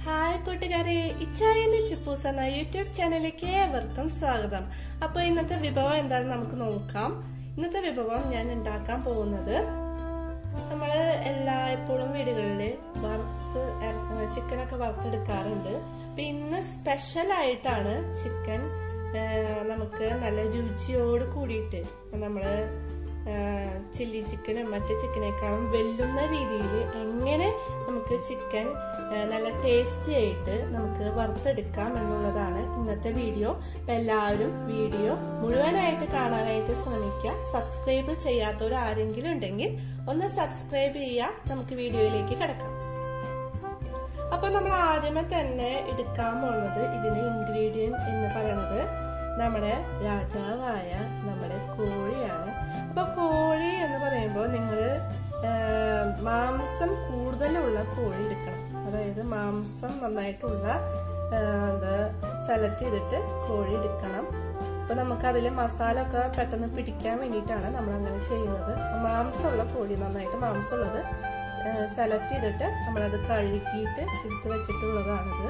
hi കൂട്ടുകാരെ ഇച്ചായന്റെ ചിപ്പൂസ് എന്ന YouTube ചാനലിലേക്ക് ഏവർക്കും സ്വാഗതം അപ്പൊ ഇന്നത്തെ വിഭവം എന്താണെന്ന് നമുക്ക് നോക്കാം ഇന്നത്തെ വിഭവം ഞാൻ ഉണ്ടാക്കാൻ പോകുന്നത് നമ്മൾ എല്ലായ്പ്പോഴും വീടുകളിൽ വറുത്ത് ചിക്കനൊക്കെ വറുത്തെടുക്കാറുണ്ട് അപ്പൊ ഇന്ന് സ്പെഷ്യൽ ആയിട്ടാണ് ചിക്കൻ നമുക്ക് നല്ല രുചിയോട് കൂടിയിട്ട് നമ്മള് ചില്ലി ചിക്കനും മറ്റു ചിക്കനേക്കാളും വെല്ലുന്ന രീതിയിൽ എങ്ങനെ നമുക്ക് ചിക്കൻ നല്ല ടേസ്റ്റി ആയിട്ട് നമുക്ക് വറുത്തെടുക്കാം എന്നുള്ളതാണ് ഇന്നത്തെ വീഡിയോ അപ്പം എല്ലാവരും വീഡിയോ മുഴുവനായിട്ട് കാണാനായിട്ട് ശ്രമിക്കുക സബ്സ്ക്രൈബ് ചെയ്യാത്തവർ ആരെങ്കിലും ഉണ്ടെങ്കിൽ ഒന്ന് സബ്സ്ക്രൈബ് ചെയ്യുക നമുക്ക് വീഡിയോയിലേക്ക് കിടക്കാം അപ്പൊ നമ്മൾ ആദ്യമേ തന്നെ എടുക്കാൻ പോകുന്നത് ഇതിന് ഇൻഗ്രീഡിയൻറ്റ് എന്ന് പറയുന്നത് നമ്മുടെ രാജാവായ നമ്മുടെ കോഴിയാണ് അപ്പൊ കോഴി എന്ന് പറയുമ്പോൾ നിങ്ങൾ മാംസം കൂടുതലുള്ള കോഴി എടുക്കണം അതായത് മാംസം നന്നായിട്ടുള്ള എന്താ സെലക്ട് ചെയ്തിട്ട് കോഴി എടുക്കണം അപ്പൊ നമുക്ക് അതിൽ മസാല ഒക്കെ പെട്ടെന്ന് പിടിക്കാൻ വേണ്ടിയിട്ടാണ് നമ്മൾ അങ്ങനെ ചെയ്യുന്നത് മാംസമുള്ള കോഴി നന്നായിട്ട് മാംസമുള്ളത് സെലക്ട് ചെയ്തിട്ട് നമ്മളത് കഴുകിയിട്ട് എടുത്ത് വെച്ചിട്ടുള്ളതാണിത്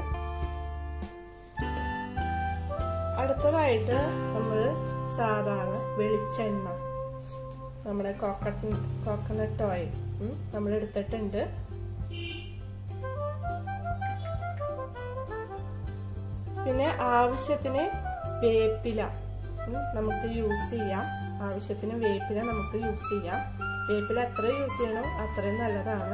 അടുത്തതായിട്ട് നമ്മൾ സാധാരണ വെളിച്ചെണ്ണ നമ്മുടെ കോക്കട്ട് കോക്കനട്ട് ഓയിൽ നമ്മൾ എടുത്തിട്ടുണ്ട് പിന്നെ ആവശ്യത്തിന് വേപ്പില നമുക്ക് യൂസ് ചെയ്യാം ആവശ്യത്തിന് വേപ്പില നമുക്ക് യൂസ് ചെയ്യാം വേപ്പില എത്ര യൂസ് ചെയ്യണോ അത്രയും നല്ലതാണ്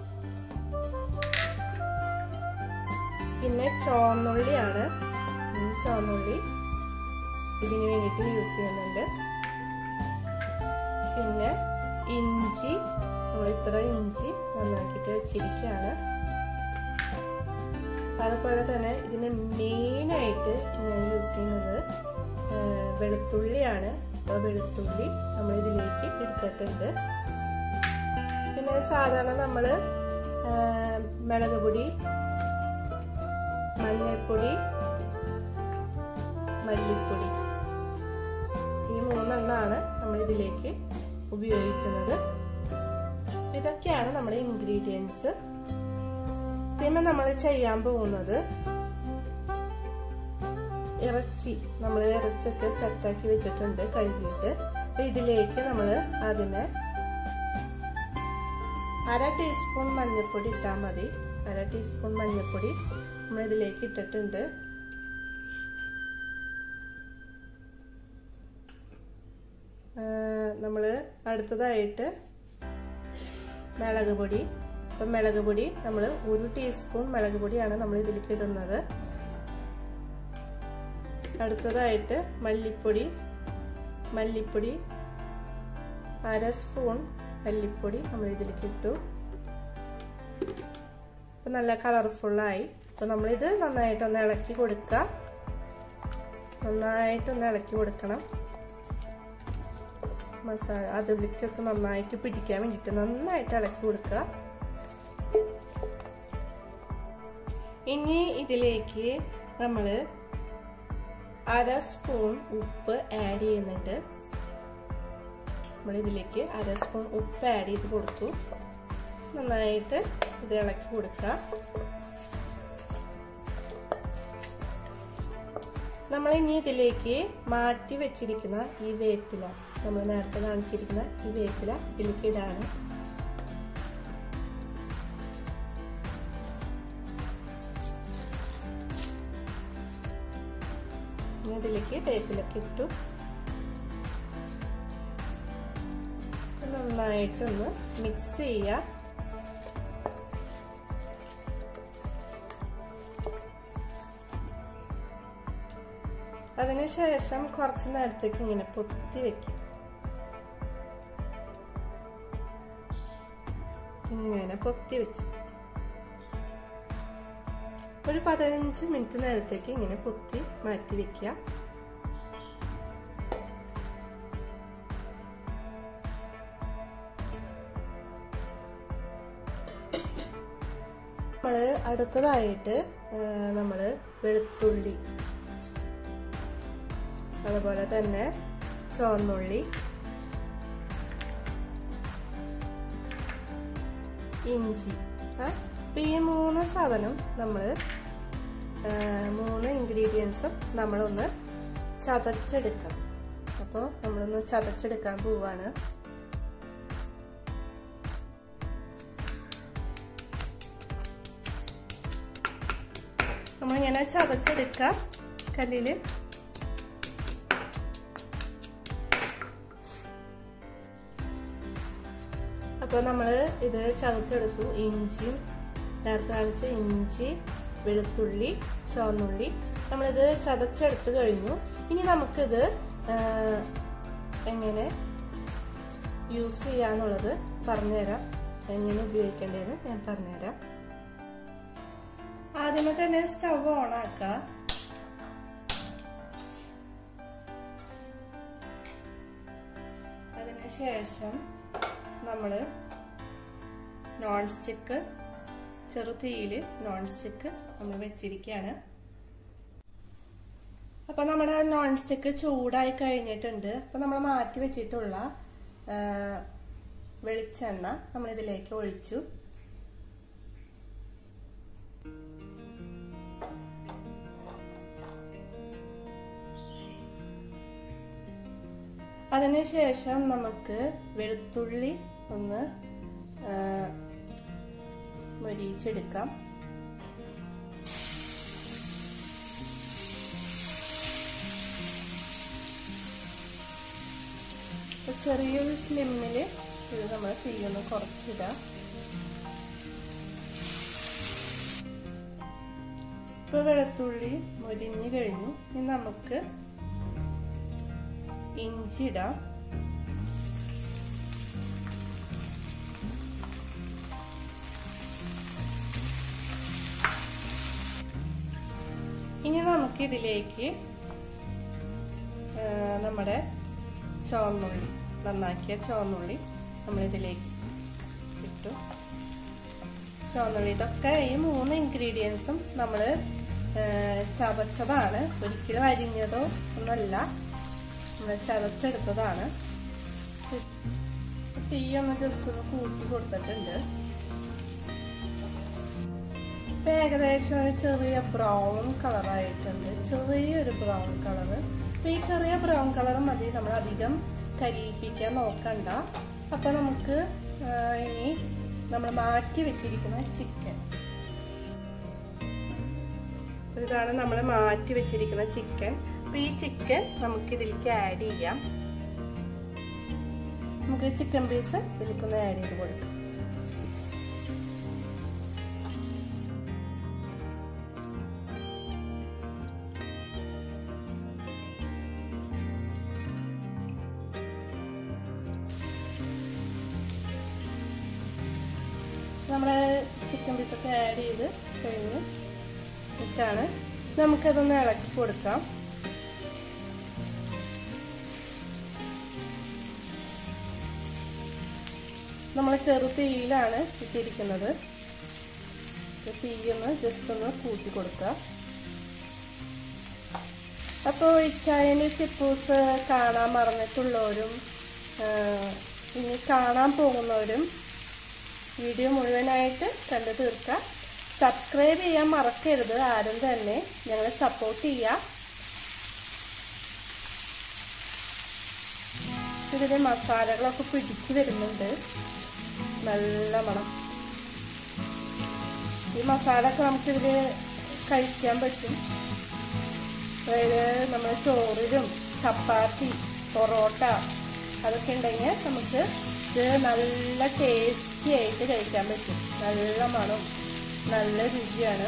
പിന്നെ ചോന്നുള്ളിയാണ് ചുവന്നുള്ളി ഇതിന് വേണ്ടിയിട്ട് യൂസ് ചെയ്യുന്നുണ്ട് പിന്നെ ഇഞ്ചി നമ്മൾ ഇത്ര ഇഞ്ചി നന്നാക്കിയിട്ട് വെച്ചിരിക്കുകയാണ് അതുപോലെ തന്നെ ഇതിന് മെയിനായിട്ട് ഞാൻ യൂസ് ചെയ്യുന്നത് വെളുത്തുള്ളിയാണ് അപ്പോൾ വെളുത്തുള്ളി നമ്മൾ ഇതിലേക്ക് എടുത്തിട്ടുണ്ട് പിന്നെ സാധാരണ നമ്മൾ മുളക് പൊടി മഞ്ഞൾപ്പൊടി മല്ലിപ്പൊടി ഈ മൂന്നെണ്ണമാണ് നമ്മൾ ഇതിലേക്ക് ഉപയോഗിക്കുന്നത് ഇതൊക്കെയാണ് നമ്മുടെ ഇൻഗ്രീഡിയൻസ് പിന്നെ നമ്മൾ ചെയ്യാൻ പോകുന്നത് ഇറച്ചി നമ്മൾ ഇറച്ചിയൊക്കെ സെറ്റാക്കി വെച്ചിട്ടുണ്ട് കഴുകിയിട്ട് ഇതിലേക്ക് നമ്മൾ ആദ്യമേ അര ടീസ്പൂൺ മഞ്ഞൾപ്പൊടി ഇട്ടാൽ മതി അര ടീസ്പൂൺ മഞ്ഞൾപ്പൊടി നമ്മൾ ഇതിലേക്ക് ഇട്ടിട്ടുണ്ട് നമ്മൾ അടുത്തതായിട്ട് മുളക് പൊടി ഇപ്പം മുളക് പൊടി നമ്മൾ ഒരു ടീസ്പൂൺ മുളക് പൊടിയാണ് നമ്മൾ ഇതിലേക്ക് ഇടുന്നത് അടുത്തതായിട്ട് മല്ലിപ്പൊടി മല്ലിപ്പൊടി അര സ്പൂൺ മല്ലിപ്പൊടി നമ്മൾ ഇതിലേക്ക് ഇട്ടു ഇപ്പം നല്ല കളർഫുള്ളായി അപ്പം നമ്മളിത് നന്നായിട്ടൊന്ന് ഇളക്കി കൊടുക്കുക നന്നായിട്ടൊന്ന് ഇളക്കി കൊടുക്കണം മസാല അതിലേക്കൊക്കെ നന്നായിട്ട് പിടിക്കാൻ വേണ്ടിയിട്ട് നന്നായിട്ട് ഇളക്കി കൊടുക്കുക ഇനി ഇതിലേക്ക് നമ്മൾ അര സ്പൂൺ ഉപ്പ് ആഡ് ചെയ്യുന്നുണ്ട് നമ്മൾ ഇതിലേക്ക് അര സ്പൂൺ ഉപ്പ് ആഡ് ചെയ്ത് കൊടുത്തു നന്നായിട്ട് ഇത് ഇളക്കി കൊടുക്കുക നമ്മൾ ഇനി ഇതിലേക്ക് മാറ്റി വെച്ചിരിക്കുന്ന ഈ വേപ്പില നമ്മൾ നേരത്തെ കാണിച്ചിരിക്കുന്ന ഈ വേപ്പില ഇതിലേക്ക് ഇടാണ് ഇതിലേക്ക് വേപ്പിലൊക്കെ ഇട്ടു നന്നായിട്ടൊന്ന് മിക്സ് ചെയ്യുക അതിനുശേഷം കുറച്ച് നേരത്തേക്ക് ഇങ്ങനെ പൊത്തി വെക്കും ഇങ്ങനെ പൊത്തി വെച്ചു ഒരു പതിനഞ്ച് മിനിറ്റ് നേരത്തേക്ക് ഇങ്ങനെ പൊത്തി മാറ്റി വെക്കുക നമ്മള് അടുത്തതായിട്ട് നമ്മൾ വെളുത്തുള്ളി അതുപോലെ തന്നെ ചുവന്നുള്ളി ഇഞ്ചി അപ്പോൾ ഈ മൂന്ന് സാധനം നമ്മൾ മൂന്ന് ഇൻഗ്രീഡിയൻസും നമ്മളൊന്ന് ചതച്ചെടുക്കാം അപ്പോൾ നമ്മളൊന്ന് ചതച്ചെടുക്കാൻ പോവാണ് നമ്മളിങ്ങനെ ചതച്ചെടുക്കാം കല്ലില് അപ്പോൾ നമ്മൾ ഇത് ചതച്ചെടുത്തു ഇഞ്ചിയും നേരത്തെ കാണിച്ച ഇഞ്ചി വെളുത്തുള്ളി ചുവന്നുള്ളി നമ്മളിത് ചതച്ചെടുത്ത് കഴിഞ്ഞു ഇനി നമുക്കിത് എങ്ങനെ യൂസ് ചെയ്യാന്നുള്ളത് പറഞ്ഞുതരാം എങ്ങനെ ഉപയോഗിക്കേണ്ടതെന്ന് ഞാൻ പറഞ്ഞുതരാം ആദ്യമേ തന്നെ സ്റ്റവ് ഓൺ ആക്കാം അതിനുശേഷം നമ്മൾ നോൺ സ്റ്റിക്ക് ചെറു തീയിൽ നോൺ സ്റ്റിക്ക് നമ്മൾ വെച്ചിരിക്കുകയാണ് അപ്പോൾ നമ്മുടെ നോൺ സ്റ്റിക്ക് ചൂടായി കഴിഞ്ഞിട്ടുണ്ട് അപ്പോൾ നമ്മൾ മാറ്റി വെച്ചിട്ടുള്ള വെളിച്ചെണ്ണ നമ്മൾ ഇതിലേക്ക് ഒഴിച്ചു അതിനുശേഷം നമുക്ക് വെളുത്തുള്ളി ഒന്ന് മൊരിയിച്ചെടുക്കാം ചെറിയൊരു സ്ലിമ്മിൽ ഇത് നമ്മൾ തീയൊന്ന് കുറച്ചിടാം ഇപ്പൊ വെളുത്തുള്ളി മൊരിഞ്ഞു കഴിഞ്ഞു ഇനി നമുക്ക് ഇഞ്ചി ഇടാം ഇനി നമുക്ക് ഇതിലേക്ക് നമ്മുടെ ചുവന്നുള്ളി നന്നാക്കിയ ചുവന്നുള്ളി നമ്മളിതിലേക്ക് ഇട്ടു ചുവന്നുള്ളി ഇതൊക്കെ ഈ മൂന്ന് ഇൻഗ്രീഡിയൻസും നമ്മൾ ചതച്ചതാണ് ഒരിക്കലും അരിഞ്ഞതോ ഒന്നല്ല നമ്മൾ ചതച്ചെടുത്തതാണ് തീ ഒന്ന് ജസ്റ്റ് ഒന്ന് കൂട്ടി കൊടുത്തിട്ടുണ്ട് ഇപ്പൊ ഏകദേശം ഒരു ചെറിയ ബ്രൗൺ കളറായിട്ടുണ്ട് ചെറിയൊരു ബ്രൗൺ കളർ അപ്പൊ ഈ ചെറിയ ബ്രൗൺ കളർ മതി നമ്മൾ അധികം കരിയിപ്പിക്കാൻ നോക്കണ്ട അപ്പൊ നമുക്ക് ഇനി നമ്മൾ മാറ്റി വെച്ചിരിക്കുന്ന ചിക്കൻ ഇതാണ് നമ്മൾ മാറ്റി വെച്ചിരിക്കുന്ന ചിക്കൻ അപ്പൊ ഈ ചിക്കൻ നമുക്ക് ഇതിലേക്ക് ആഡ് ചെയ്യാം നമുക്ക് ചിക്കൻ പീസ് ഇതിലേക്കൊന്ന് ആഡ് ചെയ്ത് കൊടുക്കാം നമ്മുടെ ചിക്കൻ പീസൊക്കെ ആഡ് ചെയ്ത് കഴിഞ്ഞ് ഇട്ടാണ് നമുക്കതൊന്ന് ഇളക്കി കൊടുക്കാം നമ്മൾ ചെറു തീയിലാണ് ഇട്ടിരിക്കുന്നത് തീയൊന്ന് ജസ്റ്റ് ഒന്ന് കൂട്ടി കൊടുക്കുക അപ്പോൾ ഇച്ചായൻ്റെ ചിപ്പൂസ് കാണാൻ മറന്നിട്ടുള്ളവരും ഇനി കാണാൻ പോകുന്നവരും വീഡിയോ മുഴുവനായിട്ട് കണ്ടു തീർക്കുക സബ്സ്ക്രൈബ് ചെയ്യാൻ മറക്കരുത് ആരും തന്നെ ഞങ്ങളെ സപ്പോർട്ട് ചെയ്യുക ഇതിൽ മസാലകളൊക്കെ പിടിച്ചു വരുന്നുണ്ട് നല്ല മണം ഈ മസാല ഒക്കെ നമുക്കിതിൽ കഴിക്കാൻ പറ്റും അതായത് നമ്മൾ ചോറിലും ചപ്പാത്തി പൊറോട്ട അതൊക്കെ ഉണ്ടെങ്കിൽ നമുക്ക് ഇത് നല്ല ടേസ്റ്റി ആയിട്ട് കഴിക്കാൻ പറ്റും നല്ല മണം നല്ല രുചിയാണ്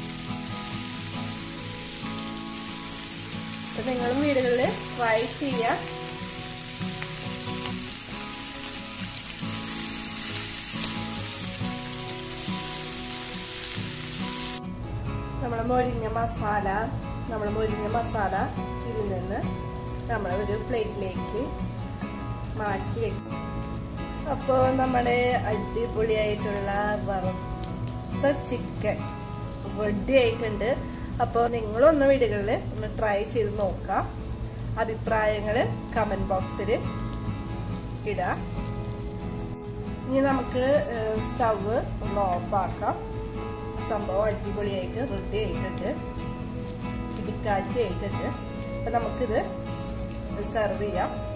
അപ്പൊ നിങ്ങളും വീടുകളിൽ ട്രൈ ചെയ്യുക നമ്മൾ മൊരിഞ്ഞ മസാല നമ്മൾ മൊരിഞ്ഞ മസാല ഇതിൽ നിന്ന് നമ്മൾ ഒരു പ്ലേറ്റിലേക്ക് മാറ്റി വെക്കും അപ്പോൾ നമ്മുടെ അടിപൊളിയായിട്ടുള്ള വറുത്ത ചിക്കൻ റെഡി ആയിട്ടുണ്ട് അപ്പോൾ നിങ്ങളൊന്ന് വീടുകളിൽ ഒന്ന് ട്രൈ ചെയ്ത് നോക്കാം അഭിപ്രായങ്ങൾ കമൻറ്റ് ബോക്സിൽ ഇടാം ഇനി നമുക്ക് സ്റ്റവ് ഒന്ന് ഓഫാക്കാം സംഭവം അടിപൊളിയായിട്ട് റെഡി ആയിട്ടുണ്ട് ഇടിക്കാച്ചി ആയിട്ടുണ്ട് അപ്പം നമുക്കിത് സെർവ് ചെയ്യാം